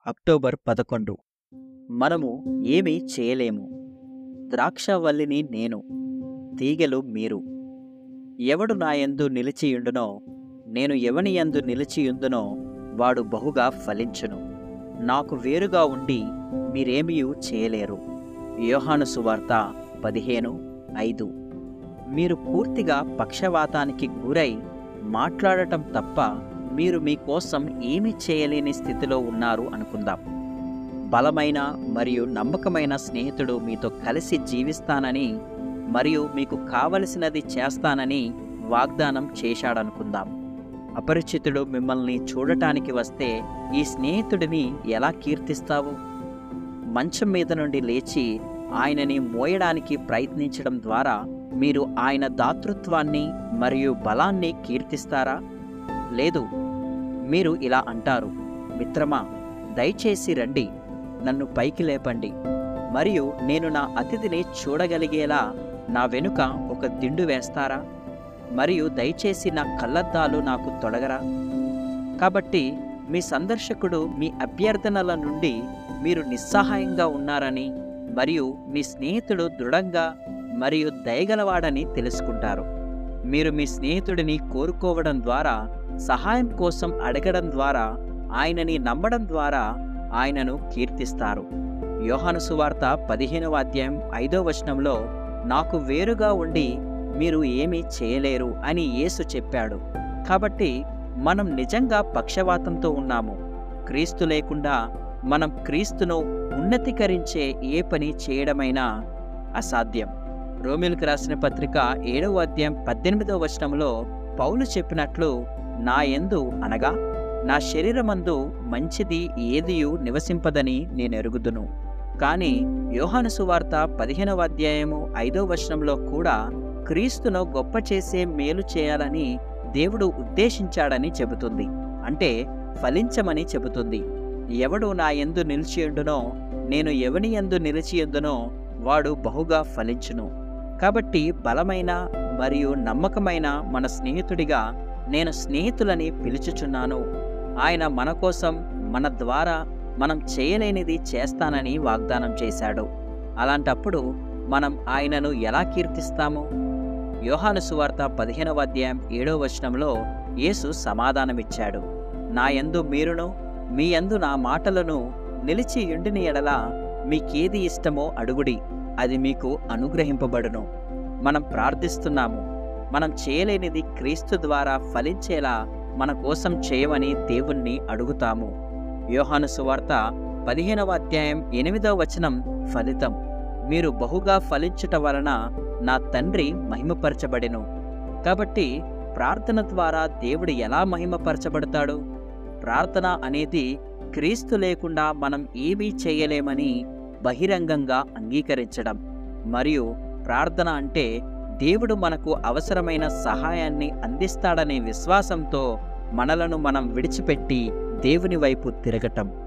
October పదకొండు మనము ఏమీ చేయలేము ద్రాక్షవల్లిని నేను తీగెలు మీరు ఎవడు నాయందు నిలిచియుండునో నేను ఎవని యందు నిలిచియుందునో వాడు బహుగా ఫలించును నాకు వేరుగా ఉండి మీరేమియూ చేయలేరు యోహాను సువార్త పదిహేను ఐదు మీరు పూర్తిగా పక్షవాతానికి గురై మాట్లాడటం తప్ప మీరు మీకోసం ఏమీ చేయలేని స్థితిలో ఉన్నారు అనుకుందాం బలమైన మరియు నమ్మకమైన స్నేహితుడు మీతో కలిసి జీవిస్తానని మరియు మీకు కావలసినది చేస్తానని వాగ్దానం చేశాడనుకుందాం అపరిచితుడు మిమ్మల్ని చూడటానికి వస్తే ఈ స్నేహితుడిని ఎలా కీర్తిస్తావు మంచం మీద నుండి లేచి ఆయనని మోయడానికి ప్రయత్నించడం ద్వారా మీరు ఆయన దాతృత్వాన్ని మరియు బలాన్ని కీర్తిస్తారా లేదు మీరు ఇలా అంటారు మిత్రమా దయచేసి రండి నన్ను పైకి లేపండి మరియు నేను నా అతిథిని చూడగలిగేలా నా వెనుక ఒక దిండు వేస్తారా మరియు దయచేసి నా కళ్ళద్దాలు నాకు తొడగరా కాబట్టి మీ సందర్శకుడు మీ అభ్యర్థనల నుండి మీరు నిస్సహాయంగా ఉన్నారని మరియు మీ స్నేహితుడు దృఢంగా మరియు దయగలవాడని తెలుసుకుంటారు మీరు మీ స్నేహితుడిని కోరుకోవడం ద్వారా సహాయం కోసం అడగడం ద్వారా ఆయనని నమ్మడం ద్వారా ఆయనను కీర్తిస్తారు యోహాను సువార్త పదిహేనవ అధ్యాయం ఐదో వచనంలో నాకు వేరుగా ఉండి మీరు ఏమీ చేయలేరు అని యేసు చెప్పాడు కాబట్టి మనం నిజంగా పక్షవాతంతో ఉన్నాము క్రీస్తు లేకుండా మనం క్రీస్తును ఉన్నతీకరించే ఏ పని చేయడమైనా అసాధ్యం రోమిల్కి రాసిన పత్రిక ఏడవ అధ్యాయం పద్దెనిమిదవ వచనంలో పౌలు చెప్పినట్లు నా యందు అనగా నా శరీరమందు మంచిది ఏదియు నివసింపదని నేను ఎరుగుదును కానీ యోహాను సువార్త పదిహేనవ అధ్యాయము ఐదో వచనంలో కూడా క్రీస్తును గొప్ప చేసే మేలు చేయాలని దేవుడు ఉద్దేశించాడని చెబుతుంది అంటే ఫలించమని చెబుతుంది ఎవడు నా యందు నిలిచియుండునో నేను ఎవని యందు నిలిచియుందునో వాడు బహుగా ఫలించును కాబట్టి బలమైన మరియు నమ్మకమైన మన స్నేహితుడిగా నేను స్నేహితులని పిలుచుచున్నాను ఆయన మన కోసం మన ద్వారా మనం చేయలేనిది చేస్తానని వాగ్దానం చేశాడు అలాంటప్పుడు మనం ఆయనను ఎలా కీర్తిస్తాము యోహాను సువార్త పదిహేనవ అధ్యాయం ఏడవ వచనంలో యేసు సమాధానమిచ్చాడు నా యందు మీరును మీ యందు నా మాటలను నిలిచి యుండిని ఎడల మీకేది ఇష్టమో అడుగుడి అది మీకు అనుగ్రహింపబడును మనం ప్రార్థిస్తున్నాము మనం చేయలేనిది క్రీస్తు ద్వారా ఫలించేలా మన కోసం చేయమని దేవుణ్ణి అడుగుతాము యోహాను సువార్త పదిహేనవ అధ్యాయం ఎనిమిదవ వచనం ఫలితం మీరు బహుగా ఫలించుట వలన నా తండ్రి మహిమపరచబడెను కాబట్టి ప్రార్థన ద్వారా దేవుడు ఎలా మహిమపరచబడతాడు ప్రార్థన అనేది క్రీస్తు లేకుండా మనం ఏమీ చేయలేమని బహిరంగంగా అంగీకరించడం మరియు ప్రార్థన అంటే దేవుడు మనకు అవసరమైన సహాయాన్ని అందిస్తాడనే విశ్వాసంతో మనలను మనం విడిచిపెట్టి దేవుని వైపు తిరగటం